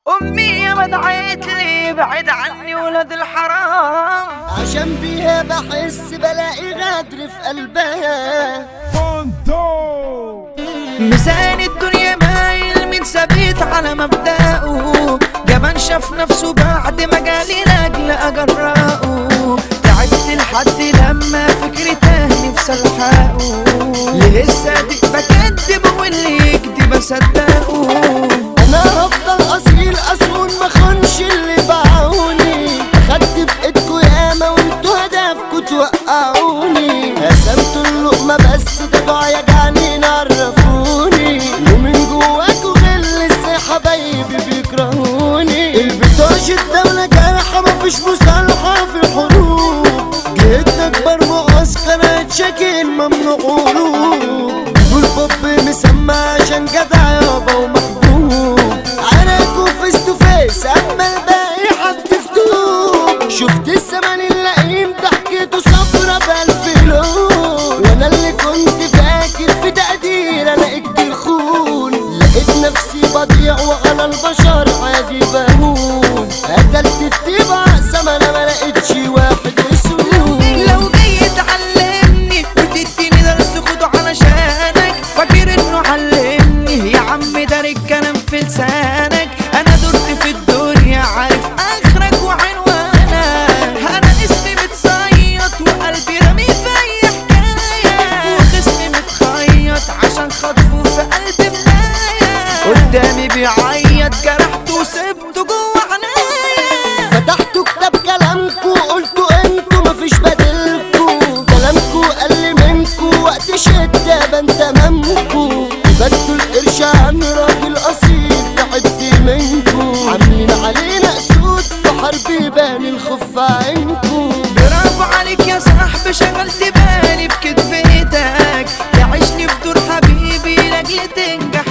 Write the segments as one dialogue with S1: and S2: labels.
S1: أمي ما دعيت لي بعد عني ولد الحرام
S2: عشان بيها بحس بلاقي غدر في قلبها
S1: ميزان الدنيا مايل من ثابت على مبدأه جبان شاف نفسه بعد ما جالي لاجل أجرأه تعبت لحد لما فكري تاه نفسي الحقه ليه الصادق بكدب واللي يكدب أصدقه
S2: انا هفضل اصيل اصون ما خونش اللي باعوني خدت بايدكوا ياما وانتوا هدفكوا توقعوني قسمتوا اللقمة بس ده دعايا جعانين عرفوني ومن جواكوا غل ازاي حبايبي بيكرهوني البطاش الدولة جارحة مفيش مصالحة في الحروب جيت اكبر معسكر اتشكل ممنوع هروب والبوب مسمى عشان جدع يابا ومحبوب عرقوا فيس تو فيس اما الباقي حد فتوب شفت الزمن اللئيم ضحكته صفرة بألف لون وانا اللي كنت فاكر في تقدير انا كتير خون لقيت نفسي بضيع وعلى البشر عادي بهون قتلت الطيبة زمن ما لقيتش واحد يسوق
S1: لو جاي تعلمني وتديني درس خده علشانك فاكر انه علمني يا عم ده الكلام في لسانك انا درت في الدنيا عارف اخرك وعنوانك انا اسمي متصيط وقلبي رامي في اي حكايه وخصمي متخيط عشان خطفه في قلبي بنايه قدامي بيعيط جرحته وسبته جوه عناية
S2: فتحتوا كتاب كلامكو قلتوا انتوا مفيش بديلكو كلامكو قل منكو وقت شدة بان تمامكو بدوا القرش عن راجل اصيل تعبت منكو عاملين علينا اسود في حرب يبان الخوف في عينكو
S1: برافو عليك يا صاحبي شغلت بالي بكدبتك تعيشني في دور حبيبي لاجل تنجح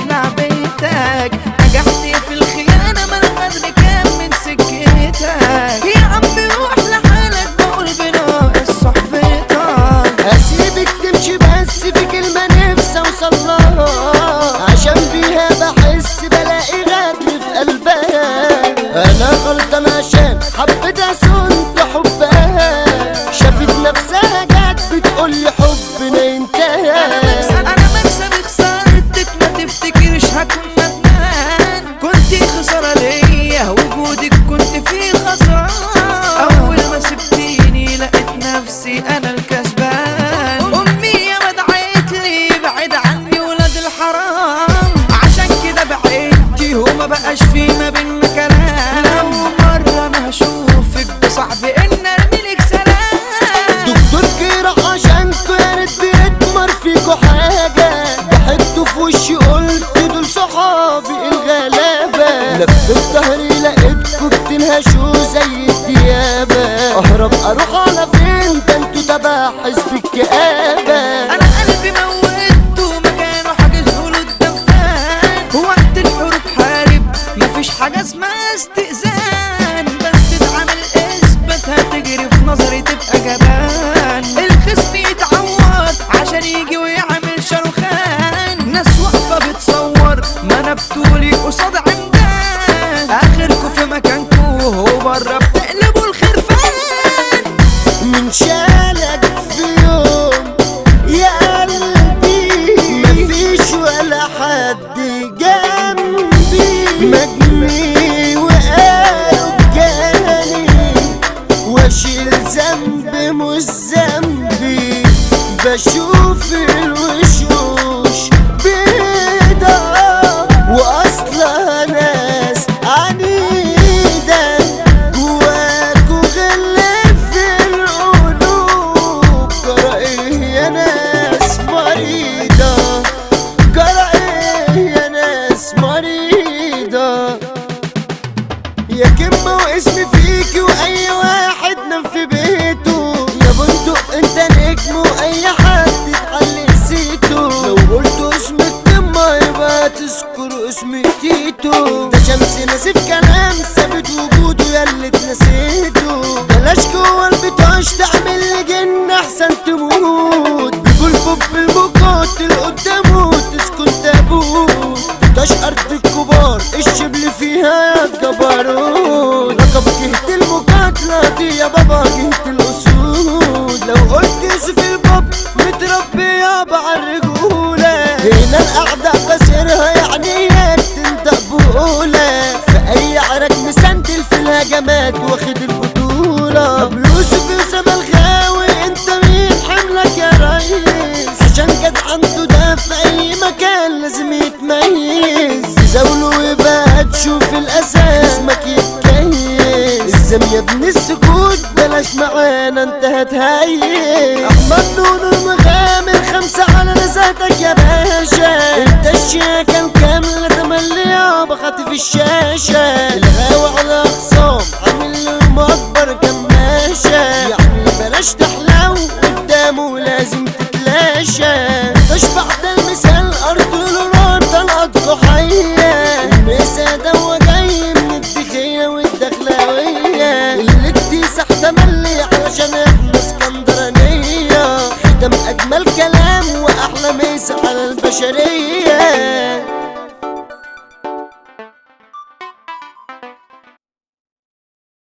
S1: لعبتك نجحت في الخيانة ما الغدر كان من سكتك يا عمي روح لحالك بقول بناقص صحبتك
S2: هسيبك تمشي بس في كلمة نفسي اوصل لها عشان بيها بحس بلاقي غدر في قلبها انا غلطان عشان حبيتها صنت حبها شافت نفسها جت بتقولي حبنا انتهى
S1: انا مكسبي خسارتك ما تفتكرش هكون ندمان كنت خسارة ليا وجودك كنت فيه خسران اول ما سبتيني لقيت نفسي انا الكسبان امي يا ما دعيت لي بعد عني ولاد الحرام عشان كده بعدتي وما بقاش في ما بينا كلام لو مرة انا هشوفك بصاحبي ان ارميلك سلام
S2: دكتور جراح عشانكوا يا ريت بيتمر فيكوا حاجة ضحكتوا في وشي قلت دول صحابي الغلابة لفت ظهري لقيتكوا بتنهشوا زي الديابة اهرب اروح على فين ده انتوا تبع حزب الكآبة
S1: انا قلبي موته مكانه حاجزه له الدفان وقت الحروب حارب مفيش حاجه اسمها استئذان بس اتعامل اثبت هتجري في نظري تبقى جبان الخصم يتعور عشان يجي ويعمل شاروخان ناس واقفه بتصور ما انا بطولي قصاد عمدان اخركوا في مكانكوا وبره بتقلبوا الخرفان
S2: من شالك في يوم يا قلبي مفيش ولا حد جنبي مجني وقالوا جاني واشيل ذنب مش ذنبي بشوف الوشوش بيضة واصلها ناس عنيدة جواكوا غل في القلوب جرى ايه يا ناس مريضة جرى ايه يا ناس مريضة يا كلمة واسمي فيكي واي واحد نام في بيته يا بندق انت نجم واي حد اتعلق سيته لو قلت اسم القمة يبقى تذكر اسم تيتو ده شمس ناسف كلام ثابت وجوده يا اللي اتنسيته بلاش جوه البطاش تعمل لي جن احسن تموت بيقول بوب البوكوت اللي قدامه تسكن تابوت بطاش ارض الكبار الشبل فيها يا جبروت لقب جهة المقاتلة دي يا بابا جهة الأسود لو قلت يوسف الباب متربي يابا عالرجولة هنا الأعداء خسرها يعني تنطق بقولة في أي عرك مسندل في الهجمات واخد البطولة أبو يوسف يوسف الغاوي انت مين حملك يا ريس عشان جد عنده ده في أي مكان لازم يتميز تزاوله ويبقى تشوف الأساس اسمك يتكيس الزم يا ابن السكوت بلاش معانا انت هتهيس احمد نور المغامر خمسة على نزاتك يا باشا انت الشياكة الكاملة تملي يابا خاطف الشاشة الغاوي على اخصام عامل لهم اكبر كماشة يعني بلاش تحلو قدامه لازم تتلاشى تشبع ده المثال ارض الوران طلعت ضحية المسا ده هو جاي من الدخية والدخلاوية اللي اكتسح تملي علشان احنا اسكندرانية ختم اجمل كلام واحلى مسا على البشرية